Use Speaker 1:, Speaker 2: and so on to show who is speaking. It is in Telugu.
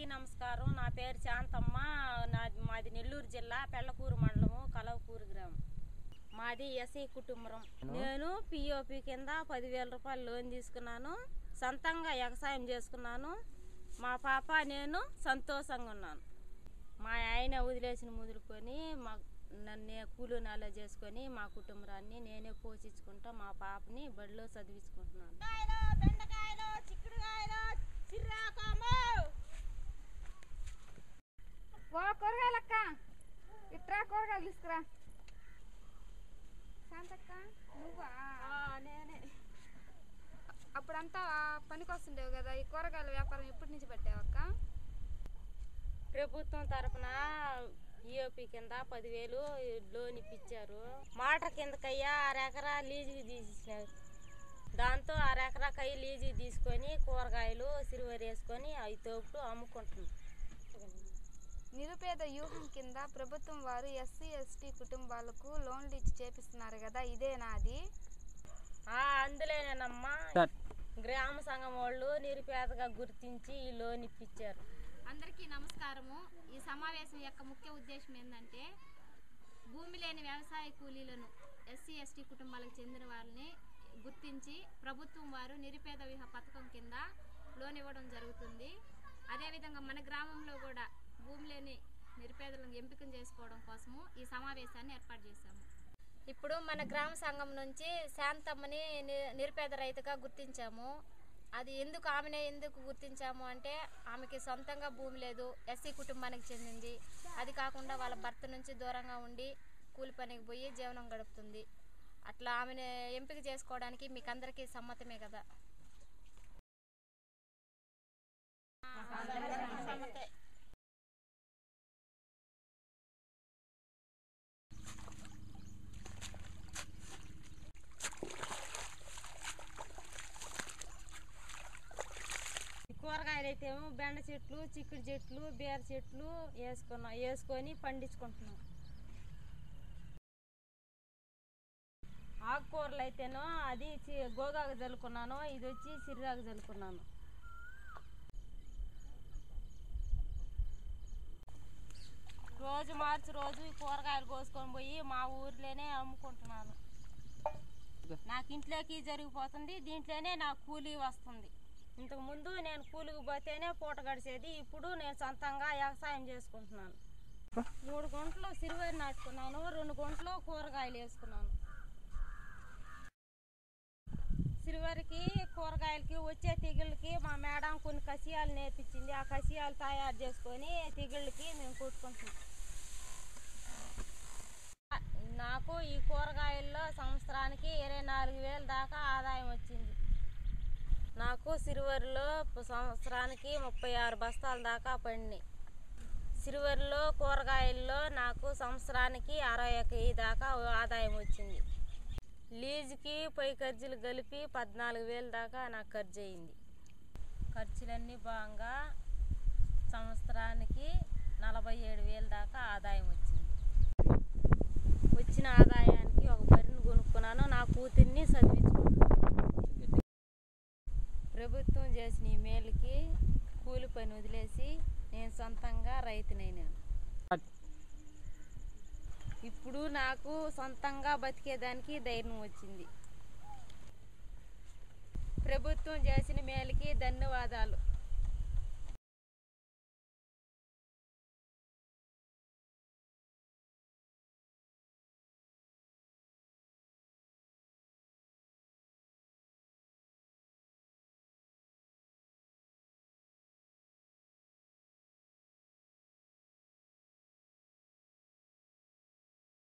Speaker 1: అందరికీ నమస్కారం నా పేరు శాంతమ్మ నా మాది నెల్లూరు జిల్లా పెళ్ళకూరు మండలము కలవకూరు గ్రామం మాది ఎస్ఈ కుటుంబం నేను పిఓపి కింద పదివేల రూపాయలు లోన్ తీసుకున్నాను సొంతంగా వ్యవసాయం చేసుకున్నాను మా పాప నేను సంతోషంగా ఉన్నాను మా ఆయన వదిలేసిన ముదులుకొని మా నన్నే కూలి నెల చేసుకొని మా కుటుంబాన్ని నేనే పోషించుకుంటా మా పాపని బడిలో చదివించుకుంటున్నాను బెండకాయలు చిక్కుడుకాయలు చిర్రాకము
Speaker 2: ఓ కూరగాయలక్క ఇట్రా కూరగాయలు తీసుకురా శాంతక్క నువ్వా
Speaker 1: నేనే
Speaker 2: అప్పుడంతా పనికి వస్తుండేవు కదా ఈ కూరగాయల వ్యాపారం ఎప్పటి నుంచి పెట్టావక్క
Speaker 1: ప్రభుత్వం తరపున ఈఓపి కింద పదివేలు లోన్ ఇప్పించారు మోటార్ కిందకయ్యా అరెకరా లీజుకి తీసినారు దాంతో అరెకరా కయ్యి లీజుకి తీసుకొని కూరగాయలు సిరివరి వేసుకొని అవి తోపుతూ అమ్ముకుంటున్నాం
Speaker 2: నిరుపేద వ్యూహం కింద ప్రభుత్వం వారు ఎస్సీ ఎస్టీ కుటుంబాలకు లోన్లు ఇచ్చి చేపిస్తున్నారు కదా ఇదేనా అది
Speaker 1: ఆ, అందులోనేనమ్మా గ్రామ సంఘం వాళ్ళు నిరుపేదగా గుర్తించి ఈ లోన్ ఇప్పించారు
Speaker 3: అందరికీ నమస్కారము ఈ సమావేశం యొక్క ముఖ్య ఉద్దేశం ఏంటంటే భూమి లేని వ్యవసాయ కూలీలను ఎస్సీ ఎస్టీ కుటుంబాలకు చెందిన వారిని గుర్తించి ప్రభుత్వం వారు నిరుపేద విహ పథకం కింద లోన్ ఇవ్వడం జరుగుతుంది అదేవిధంగా మన గ్రామంలో కూడా భూమి లేని నిరుపేదలను ఎంపిక చేసుకోవడం కోసము ఈ సమావేశాన్ని ఏర్పాటు చేశాము ఇప్పుడు మన గ్రామ సంఘం నుంచి శాంతమ్మని ని- నిరుపేద రైతుగా గుర్తించాము అది ఎందుకు ఆమెనే ఎందుకు గుర్తించాము అంటే ఆమెకి సొంతంగా భూమి లేదు ఎస్సీ కుటుంబానికి చెందింది అది కాకుండా వాళ్ళ భర్త నుంచి దూరంగా ఉండి కూలి పనికి పోయి జీవనం గడుపుతుంది అట్లా ఆమెను ఎంపిక చేసుకోవడానికి మీకు అందరికీ సమ్మతమే కదా
Speaker 1: ఈ కూరగాయలు అయితే ఏమో బెండ చెట్లు చిక్కుడు చెట్లు బీర చెట్లు వేసుకున్నాం వేసుకొని పండించుకుంటున్నాం ఆకుకూరలు అయితేనో అది చి- గోగాకు చల్లుకున్నాను ఇది వచ్చి సిరిగాకు చల్లుకున్నాను రోజు మార్చి రోజు ఈ కూరగాయలు కోసుకొని పోయి మా ఊర్లోనే అమ్ముకుంటున్నాను నాకు ఇంట్లోకి జరిగిపోతుంది దీంట్లోనే నాకు కూలీ వస్తుంది ఇంతకు ముందు నేను కూలికి పోతేనే పూట గడిచేది ఇప్పుడు నేను సొంతంగా వ్యవసాయం చేసుకుంటున్నాను మూడు గుంటలు సిరివరి నాటుకున్నాను రెండు గుంటలు కూరగాయలు వేసుకున్నాను సిరివరికి కూరగాయలకి వచ్చే తెగుళ్ళకి మా మేడం కొన్ని కషాయాలు నేర్పించింది ఆ కషాయాలు తయారు చేసుకొని తెగుళ్ళకి మేము కొట్టుకుంటున్నాం నాకు ఈ కూరగాయల్లో సంవత్సరానికి ఇరవై నాలుగు వేలు దాకా ఆదాయం వచ్చింది నాకు సిరివరిలో సంవత్సరానికి ముప్పై ఆరు బస్తాల దాకా పండినాయి సిరివరిలో కూరగాయల్లో నాకు సంవత్సరానికి అరవై ఒక వెయ్యి దాకా ఆదాయం వచ్చింది లీజుకి పై ఖర్చులు కలిపి పద్నాలుగు వేలు దాకా నాకు ఖర్చు అయింది ఖర్చులన్నీ బాగా సంవత్సరానికి నలభై ఏడు వేలు దాకా ఆదాయం వచ్చింది వచ్చిన ఆదాయానికి ఒక బరిని కొనుక్కున్నాను నా కూతుర్ని చదివించుకున్నాను ప్రభుత్వం చేసిన ఈ మేలుకి కూలి పని వదిలేసి నేను సొంతంగా రైతునైనాను ఇప్పుడు నాకు సొంతంగా బతికేదానికి ధైర్యం వచ్చింది ప్రభుత్వం చేసిన మేలుకి ధన్యవాదాలు